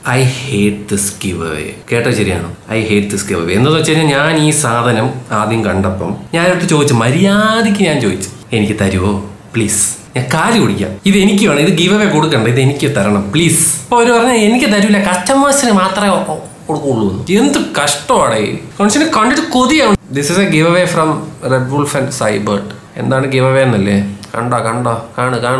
I hate this giveaway കേട്ടോ ശരിയാണോ I hate this giveaway എന്താന്ന് വെച്ച് കഴിഞ്ഞാൽ ഞാൻ ഈ സാധനം ആദ്യം കണ്ടപ്പം ഞാൻ അടുത്ത് ചോദിച്ചു മര്യാദയ്ക്ക് ഞാൻ ചോദിച്ചു എനിക്ക് തരുമോ പ്ലീസ് ഞാൻ കാല് കുടിക്കാം ഇത് എനിക്ക് വേണം ഇത് ഗിവ് അവേ കൊടുക്കണ്ട ഇത് എനിക്ക് തരണം പ്ലീസ് അപ്പോൾ അവർ പറഞ്ഞാൽ എനിക്ക് തരൂല കസ്റ്റമേഴ്സിന് മാത്രമേ ഒ- ഒ- കൊടുക്കുള്ളൂ എന്ന്. എന്ത് കഷ്ടമാണ് മനുഷ്യനെ കണ്ടിട്ട് കൊതിയാണ് this is a giveaway from red wolf and Cybert എന്താണ് ഗിവ് അവേ എന്നല്ലേ കണ്ടോ കണ്ടോ കാണ് കാണ്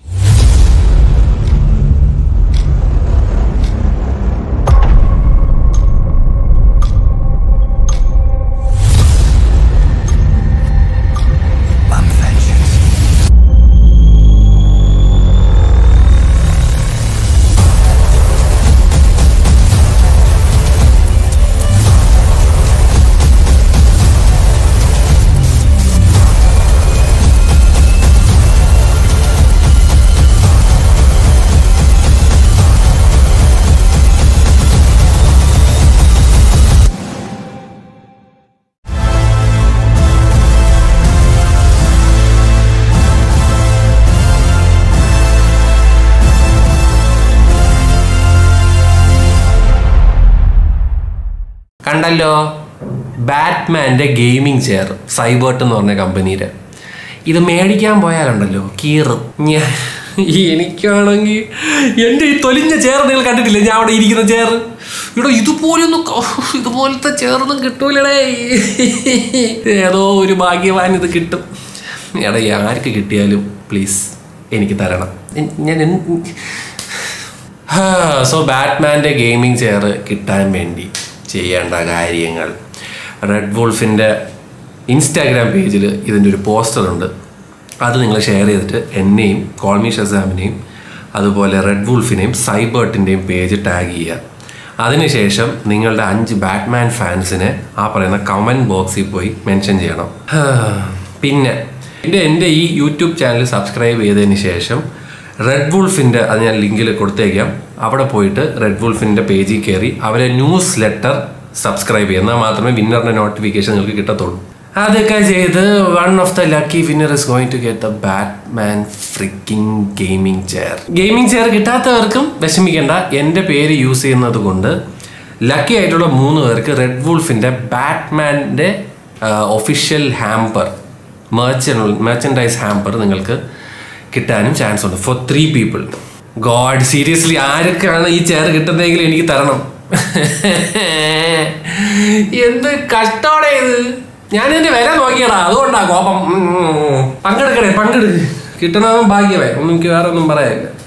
കണ്ടല്ലോ ബാറ്റ്മാൻ്റെ ഗെയിമിംഗ് ചെയർ സൈബേർട്ട് എന്ന് പറഞ്ഞ കമ്പനിയുടെ ഇത് മേടിക്കാൻ പോയാലുണ്ടല്ലോ കീറ് ഞാൻ ഈ എനിക്കാണെങ്കിൽ എൻ്റെ ഈ തൊലിഞ്ഞ ചെയർ നിങ്ങൾ കണ്ടിട്ടില്ലേ ഞാൻ അവിടെ ഇരിക്കുന്ന ചെയർ ഇവിടെ ഇതുപോലൊന്നും ക- ഇതുപോലത്തെ ചെയറൊന്നും കിട്ടൂലടേ ഏതോ ഒരു ഭാഗ്യവാൻ ഇത് കിട്ടും എടാ ആർക്ക് കിട്ടിയാലും പ്ലീസ് എനിക്ക് തരണം ഞാൻ എന്ത് സോ ബാറ്റ്മാൻ്റെ ഗെയിമിംഗ് ചെയർ കിട്ടാൻ വേണ്ടി ചെയ്യേണ്ട കാര്യങ്ങൾ റെഡ് വോൾഫിൻ്റെ ഇൻസ്റ്റാഗ്രാം പേജിൽ ഇതിൻ്റെ ഒരു പോസ്റ്റർ ഉണ്ട് അത് നിങ്ങൾ ഷെയർ ചെയ്തിട്ട് എന്നെയും കോൾമി ഷസാമിനെയും അതുപോലെ റെഡ് വൂൾഫിനെയും സൈബേർട്ടിൻ്റെയും പേജ് ടാഗ് ചെയ്യുക അതിനുശേഷം നിങ്ങളുടെ അഞ്ച് ബാറ്റ്മാൻ ഫാൻസിനെ ആ പറയുന്ന കമൻറ്റ് ബോക്സിൽ പോയി മെൻഷൻ ചെയ്യണം ഹാ, പിന്നെ എൻ്റെ എൻ്റെ ഈ യൂട്യൂബ് ചാനൽ സബ്സ്ക്രൈബ് ചെയ്തതിന് ശേഷം റെഡ് വൂൾഫിൻ്റെ അത് ഞാൻ ലിങ്കിൽ കൊടുത്തേക്കാം അവിടെ പോയിട്ട് റെഡ് വൂൾഫിൻ്റെ പേജിൽ കയറി അവരെ ന്യൂസ് ലെറ്റർ സബ്സ്ക്രൈബ് ചെയ്യുക എന്നാൽ മാത്രമേ വിന്നറിൻ്റെ നോട്ടിഫിക്കേഷൻ നിങ്ങൾക്ക് കിട്ടത്തുള്ളൂ അതൊക്കെ ചെയ്ത് one of the lucky winner is going to get the Batman freaking gaming chair gaming chair കിട്ടാത്തവർക്കും വിഷമിക്കേണ്ട എൻ്റെ പേര് യൂസ് ചെയ്യുന്നത് കൊണ്ട് ലക്കി ആയിട്ടുള്ള മൂന്ന് പേർക്ക് റെഡ് വൂൾഫിൻ്റെ ബാറ്റ്മാൻ്റെ ഒഫീഷ്യൽ ഹാമ്പർ മെർച്ചൻ മെർച്ചൻഡൈസ് ഹാമ്പർ നിങ്ങൾക്ക് കിട്ടാനും ചാൻസ് ഉണ്ട് for three people god seriously ആർക്കാണ് ഈ ചെയർ കിട്ടുന്നതെങ്കിലും എനിക്ക് തരണം എന്ത് കഷ്ടോടെ ഇത് ഞാൻ ഇതിന്റെ വില നോക്കിയടാ അതുകൊണ്ടാ കോപം ഉം. പങ്കെടുക്കണേ പങ്കെടുക്ക് കിട്ടണതും ഭാഗ്യമേ ഒന്നും എനിക്ക് വേറെ ഒന്നും പറയാനില്ല